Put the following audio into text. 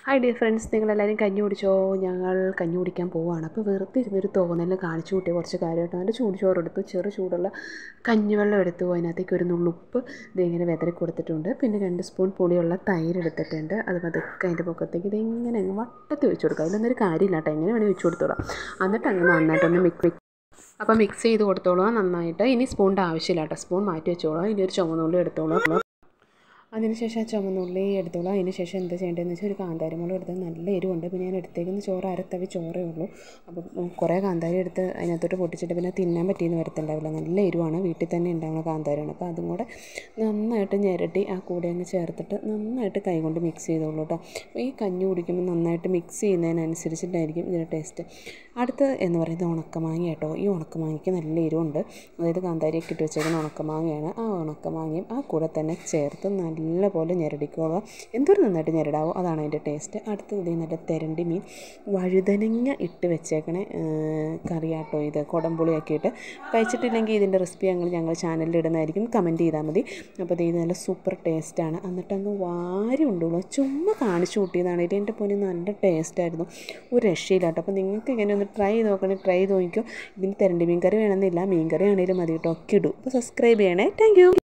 hi dear friends നിങ്ങളെല്ലാവരും കഞ്ഞി കുടിച്ചോ ഞങ്ങൾ കഞ്ഞി കുടിക്കാൻ പോവുകയാണ് അപ്പോൾ വെറുതെ ഇരുന്നൊരു തോന്നൽ കാണിച്ചു കൂട്ടിയ കുറച്ച് കാര്യമായിട്ട് നല്ല ചൂട് ചോറ് എടുത്തു ചെറു ചൂടുള്ള കഞ്ഞിവെള്ളം എടുത്തു അതിനകത്തേക്ക് ഒരു നുള്ളുപ്പ് ഇതിങ്ങനെ വെതറി കൊടുത്തിട്ടുണ്ട് പിന്നെ രണ്ട് സ്പൂൺ പുളിയുള്ള തൈര് എടുത്തിട്ടുണ്ട് അത് പതുക്കെ അതിൻ്റെ പൊക്കത്തേക്ക് ഇതിങ്ങനെ അങ്ങ് വട്ടത്തിൽ വെച്ച് കൊടുക്കുക അതിലൊന്നൊരു കാര്യമില്ല കേട്ടോ എങ്ങനെ വേണമെങ്കിൽ വെച്ച് കൊടുത്തോളാം എന്നിട്ട് അങ്ങ് നന്നായിട്ടൊന്ന് മിക്സ് അപ്പോൾ മിക്സ് ചെയ്ത് കൊടുത്തോളൂ നന്നായിട്ട് ഇനി സ്പൂണിൻ്റെ ആവശ്യമില്ല കേട്ടോ സ്പൂൺ മാറ്റി വെച്ചോളൂ ഇനി ഒരു ചുമന്നുള്ളി എടുത്തോളൂ അതിനുശേഷം ആ ചുമന്നുള്ളി എടുത്തോളാം അതിന് ശേഷം എന്താ ചെയ്യേണ്ടതെന്ന് വെച്ചാൽ ഒരു കാന്താരിമുളക് എടുത്ത് നല്ല എരിവുണ്ട് പിന്നെ ഞാൻ എടുത്തേക്കുന്ന ചോറ് അരത്തവി ചോറേ ഉള്ളൂ അപ്പം കുറേ കാന്താരി എടുത്ത് അതിനകത്തോട്ട് പൊട്ടിച്ചിട്ട് പിന്നെ തിന്നാൻ പറ്റിയെന്ന് വരത്തുണ്ടാവില്ല നല്ല എരിവാണ് വീട്ടിൽ തന്നെ ഉണ്ടാവുന്ന കാന്താരിയാണ് അപ്പോൾ അതും കൂടെ നന്നായിട്ട് ഞെരട്ടി ആ കൂടെ അങ്ങ് ചേർത്തിട്ട് നന്നായിട്ട് കൈകൊണ്ട് മിക്സ് ചെയ്തോളൂ കേട്ടോ അപ്പോൾ ഈ കഞ്ഞി കുടിക്കുമ്പോൾ നന്നായിട്ട് മിക്സ് ചെയ്യുന്നതിനനുസരിച്ചിട്ടായിരിക്കും ഇതിൻ്റെ ടേസ്റ്റ് അടുത്ത് എന്ന് പറയുന്നത് ഉണക്കമാങ്ങ കേട്ടോ ഈ ഉണക്കമാങ്ങയ്ക്ക് നല്ല എരിവുണ്ട് അതായത് കാന്താരിയൊക്കെ ഇട്ട് വെച്ചേക്കുന്ന ഉണക്കമാങ്ങയാണ് ആ ഉണക്കമാങ്ങയും ആ കൂടെ തന്നെ ചേർത്ത് നല്ലപോലെ ഞെരടിക്കോളുക എന്തൊരു നന്നായിട്ട് ഞെരടാവോ അതാണ് അതിൻ്റെ ടേസ്റ്റ് അടുത്തത് ഇതേ നല്ല തെരണ്ടി മീൻ വഴുതനങ്ങ ഇട്ട് വെച്ചേക്കണേ കറിയാട്ടോ ഇത് കുടംപുളിയാക്കിയിട്ട് കഴിച്ചിട്ടില്ലെങ്കിൽ ഇതിൻ്റെ റെസിപ്പി ഞങ്ങൾ ഞങ്ങൾ ചാനലിൽ ഇടുന്നതായിരിക്കും കമൻറ്റ് ചെയ്താൽ മതി അപ്പോൾ ഇത് നല്ല സൂപ്പർ ടേസ്റ്റാണ് എന്നിട്ട് അങ്ങ് വാരി ഉണ്ടുള്ളൂ ചുമ്മാ കാണിച്ചു കൂട്ടിയതാണ് ഇത് എൻ്റെ പൊന്നി നല്ല ടേസ്റ്റായിരുന്നു ഒരു രക്ഷയില്ല കേട്ടോ അപ്പോൾ നിങ്ങൾക്ക് ഇങ്ങനെ ഒന്ന് ട്രൈ ചെയ്ത് നോക്കണേ ട്രൈ ചെയ്ത് നോക്കിക്കോ ഇതിന് തെരണ്ടി മീൻ കറി വേണമെന്നില്ല മീൻ കറി ആണെങ്കിലും മതി കേട്ടോ ഒക്കെ ഇടും അപ്പോൾ സബ്സ്ക്രൈബ് ചെയ്യണേ താങ്ക്